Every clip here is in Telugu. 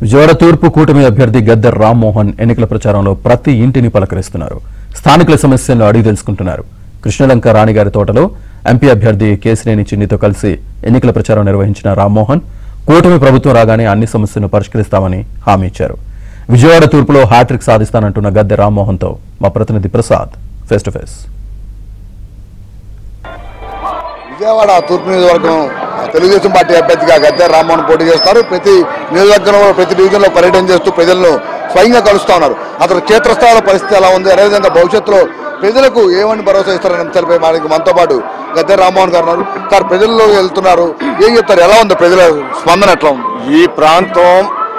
విజయవాడ తూర్పు కూటమి అభ్యర్థి గద్దర్ రామ్మోహన్ ఎన్నికల ప్రచారంలో ప్రతి ఇంటిని పలకరిస్తున్నారు స్థానికుల సమస్యలను అడిగి తెలుసుకుంటున్నారు కృష్ణలంక రాణిగారి తోటలో ఎంపీ అభ్యర్థి కేసినేని చిన్నితో కలిసి ఎన్నికల ప్రచారం నిర్వహించిన రామ్మోహన్ కూటమి ప్రభుత్వం రాగానే అన్ని సమస్యలను పరిష్కరిస్తామని హామీ ఇచ్చారు విజయవాడ తూర్పులో హ్యాట్రిక్ సాధిస్తానంటున్న గద్దె రామ్మోహన్తో మా ప్రతినిధి Prasad face to face Vijayawada తూర్పు నియోజకవర్గం తెలుగుదేశం పార్టీ అభ్యర్థిగా గద్దె రామ్మోహన్ పోటీ చేస్తారు ప్రతి నియోజకవర్గంలో ప్రతి డివిజన్లో పర్యటన చేస్తూ ప్రజలను స్వయంగా కలుస్తా ఉన్నారు అతను క్షేత్రస్థాయిలో పరిస్థితి ఎలా ఉంది అదేవిధంగా భవిష్యత్తులో ప్రజలకు ఏమని భరోసా ఇస్తారనే అంశాలపై మనకి మనతో పాటు గద్దె రామ్మోహన్ గారు ఉన్నారు సార్ ప్రజల్లో వెళ్తున్నారు ఏం చెప్తారు ఎలా ఉంది ప్రజల స్పందన ఎట్లా ఉంది ఈ ప్రాంతం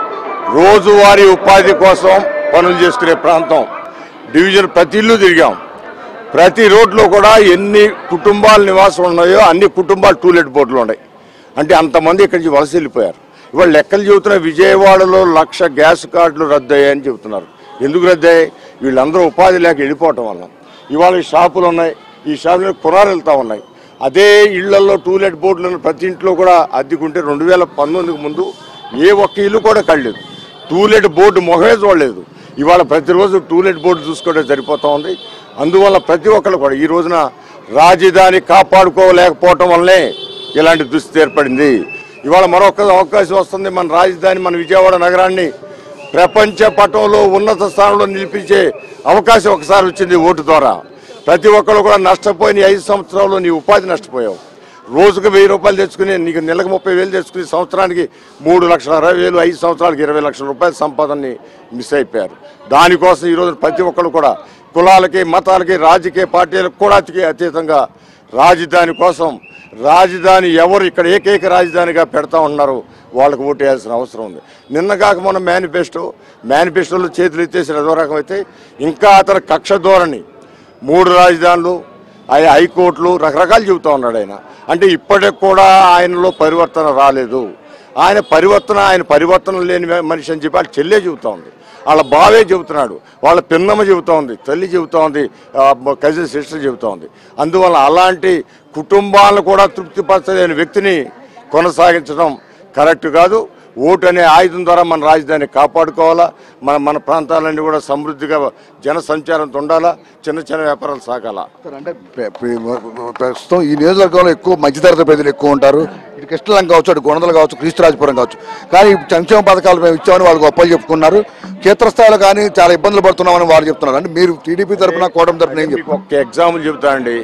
రోజువారీ ఉపాధి కోసం పనులు చేసుకునే ప్రాంతం డివిజన్ ప్రతి ఇల్లు తిరిగాం ప్రతి రోడ్లో కూడా ఎన్ని కుటుంబాల నివాసం ఉన్నాయో అన్ని కుటుంబాలు టూలెట్ బోర్డులు ఉన్నాయి అంటే అంతమంది ఇక్కడి నుంచి వలస వెళ్ళిపోయారు ఇవాళ లెక్కలు చెబుతున్న విజయవాడలో లక్ష గ్యాస్ కార్డులు రద్దయ్యాయని చెబుతున్నారు ఎందుకు రద్దయ్యాయి వీళ్ళందరూ ఉపాధి లేక వెళ్ళిపోవటం వల్ల ఇవాళ ఈ షాపులు ఉన్నాయి ఈ షాపులు కురాలు వెళ్తా ఉన్నాయి అదే ఇళ్లలో టూలెట్ బోర్డులు ఉన్న ప్రతి ఇంట్లో కూడా అద్దెకుంటే రెండు వేల పంతొమ్మిదికి ముందు ఏ ఒక్క ఇల్లు కూడా కళ్ళలేదు టూలెట్ బోర్డు మొహమే చూడలేదు ఇవాళ ప్రతిరోజు టూలెట్ బోర్డు చూసుకోవడం సరిపోతా ఉంది అందువల్ల ప్రతి ఒక్కరు కూడా ఈ రోజున రాజధాని కాపాడుకోలేకపోవటం వల్లనే ఇలాంటి దుస్థితి ఏర్పడింది ఇవాళ మరొక అవకాశం వస్తుంది మన రాజధాని మన విజయవాడ నగరాన్ని ప్రపంచ పటంలో ఉన్నత స్థానంలో నిలిపించే అవకాశం ఒకసారి వచ్చింది ఓటు ద్వారా ప్రతి ఒక్కరు కూడా నష్టపోయిన ఈ ఐదు సంవత్సరాల్లో నీ ఉపాధి నష్టపోయావు రోజుకు వెయ్యి రూపాయలు తెచ్చుకుని నీకు నెలకు ముప్పై వేలు తెచ్చుకుని సంవత్సరానికి మూడు లక్షల అరవై వేలు ఐదు సంవత్సరాలకి ఇరవై లక్షల రూపాయల సంపాదనని మిస్ అయిపోయారు దానికోసం ఈరోజు ప్రతి ఒక్కరు కూడా కులాలకి మతాలకి రాజకీయ పార్టీలకు కూడా అతికి అతీతంగా రాజధాని కోసం రాజధాని ఎవరు ఇక్కడ ఏకైక రాజధానిగా పెడతా ఉన్నారు వాళ్ళకు ఓటు వేయాల్సిన అవసరం ఉంది నిన్న కాక మన మేనిఫెస్టో మేనిఫెస్టోలో చేతులు ఎత్తేసిన అదో రకం అయితే ఇంకా అతని కక్ష ధోరణి మూడు రాజధానులు ఆయన హైకోర్టులు రకరకాలు చెబుతా ఉన్నాడు ఆయన అంటే ఇప్పటికి కూడా ఆయనలో పరివర్తన రాలేదు ఆయన పరివర్తన ఆయన పరివర్తన లేని మనిషి అని చెప్పి వాళ్ళ చెల్లె చెబుతా ఉంది వాళ్ళ బావే చెబుతున్నాడు వాళ్ళ పిన్నమ్మ చెబుతా ఉంది తల్లి చెబుతా ఉంది కజిన్ సిస్టర్ చెబుతా ఉంది అందువల్ల అలాంటి కుటుంబాలను కూడా తృప్తిపరచలేని వ్యక్తిని కొనసాగించడం కరెక్ట్ కాదు ఓటు అనే ఆయుధం ద్వారా మన రాజధాని కాపాడుకోవాలా మన మన ప్రాంతాలన్నీ కూడా సమృద్ధిగా జన సంచారంతో ఉండాలా చిన్న చిన్న వ్యాపారాలు సాగాలా సార్, అంటే ప్ర- ప్ర- ప్రస్తుతం ఈ నియోజకవర్గంలో ఎక్కువ మధ్యతరగతి ప్రజలు ఎక్కువ ఉంటారు ఇటు కృష్ణలంక కావచ్చు అటు గొండలు కావచ్చు క్రీస్తురాజపురం కావచ్చు కానీ ఈ సంక్షేమ పథకాలు మేము ఇచ్చామని వాళ్ళు గొప్పలు చెప్పుకున్నారు క్షేత్రస్థాయిలో కానీ చాలా ఇబ్బందులు పడుతున్నామని వాళ్ళు చెప్తున్నారు అంటే మీరు టీడీపీ తరపున కూటమి తరపున ఏం మీకు చెప్తారు ఒక ఎగ్జాంపుల్ చెబుతానండి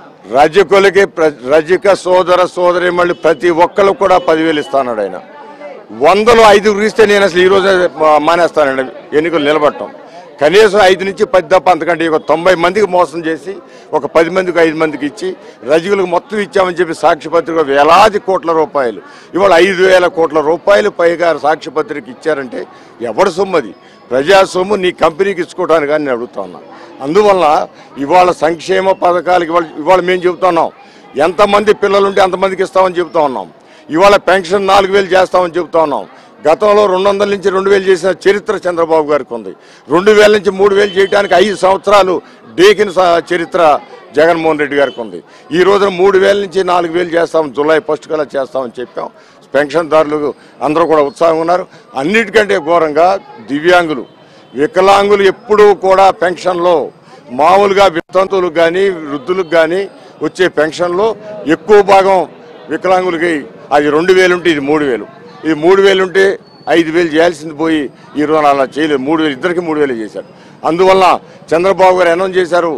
రజకులకి ప్ర- రజక సోదర సోదరి మళ్ళీ ప్రతి ఒక్కరు కూడా పదివేలు ఇస్తాడు ఆయన వందలు ఐదుగురు ఇస్తే నేను అసలు ఈ రోజే మా- మానేస్తానండి ఎన్నికలు నిలబడటం కనీసం ఐదు నుంచి పది తప్ప అంతకంటే ఒక తొంభై మందికి మోసం చేసి ఒక పది మందికి ఐదు మందికి ఇచ్చి రజకులకు మొత్తం ఇచ్చామని చెప్పి సాక్షిపత్రిక వేలాది కోట్ల రూపాయలు ఇవాళ ఐదు వేల కోట్ల రూపాయలు పైగా సాక్షిపత్రిక ఇచ్చారంటే ఎవడు సొమ్ము అది ప్రజా సొమ్ము నీ కంపెనీకి ఇచ్చుకోవడానికి కానీ నేను అడుగుతా ఉన్నా అందువల్ల ఇవాళ సంక్షేమ పథకాలకి ఇవాళ ఇవాళ మేము చెబుతున్నాం ఎంతమంది పిల్లలుంటే అంతమందికి ఇస్తామని చెబుతా ఉన్నాం ఇవాళ పెన్షన్ నాలుగు వేలు చేస్తామని చెబుతా ఉన్నాం గతంలో రెండు వందల నుంచి రెండు వేలు చేసిన చరిత్ర చంద్రబాబు గారికి ఉంది రెండు వేల నుంచి మూడు వేలు చేయడానికి ఐదు సంవత్సరాలు డేకిన స- చరిత్ర జగన్మోహన్ రెడ్డి గారికి ఉంది ఈ రోజున మూడు వేల నుంచి నాలుగు వేలు చేస్తాం జూలై ఫస్ట్ కల్లా చేస్తామని చెప్పాం పెన్షన్దారులు అందరూ కూడా ఉత్సాహంగా ఉన్నారు అన్నిటికంటే ఘోరంగా దివ్యాంగులు వికలాంగులు ఎప్పుడూ కూడా పెన్షన్లో మామూలుగా వితంతువులకు కానీ వృద్ధులకు కానీ వచ్చే పెన్షన్లో ఎక్కువ భాగం వికలాంగులకి అది రెండు వేలు ఉంటే ఇది మూడు వేలు ఇది మూడు వేలు ఉంటే ఐదు వేలు చేయాల్సింది పోయి ఈ రోజు అలా చేయలేదు మూడు వేలు ఇద్దరికి మూడు వేలు చేశారు అందువల్ల చంద్రబాబు గారు అనౌన్స్ చేశారు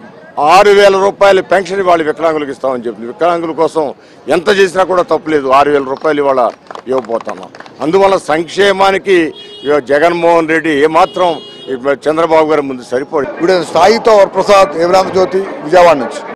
ఆరు వేల రూపాయలు పెన్షన్ వాళ్ళు వికలాంగులకు ఇస్తామని చెప్పింది వికలాంగుల కోసం ఎంత చేసినా కూడా తప్పులేదు ఆరు వేల రూపాయలు ఇవాళ ఇవ్వబోతున్నాం అందువల్ల సంక్షేమానికి ఇవాళ జగన్మోహన్ రెడ్డి ఏమాత్రం చంద్రబాబు గారి ముందు సరిపోయి ఇప్పుడు స్థాయితో వరప్రసాద్ ఏమరామ జ్యోతి విజయవాడ నుంచి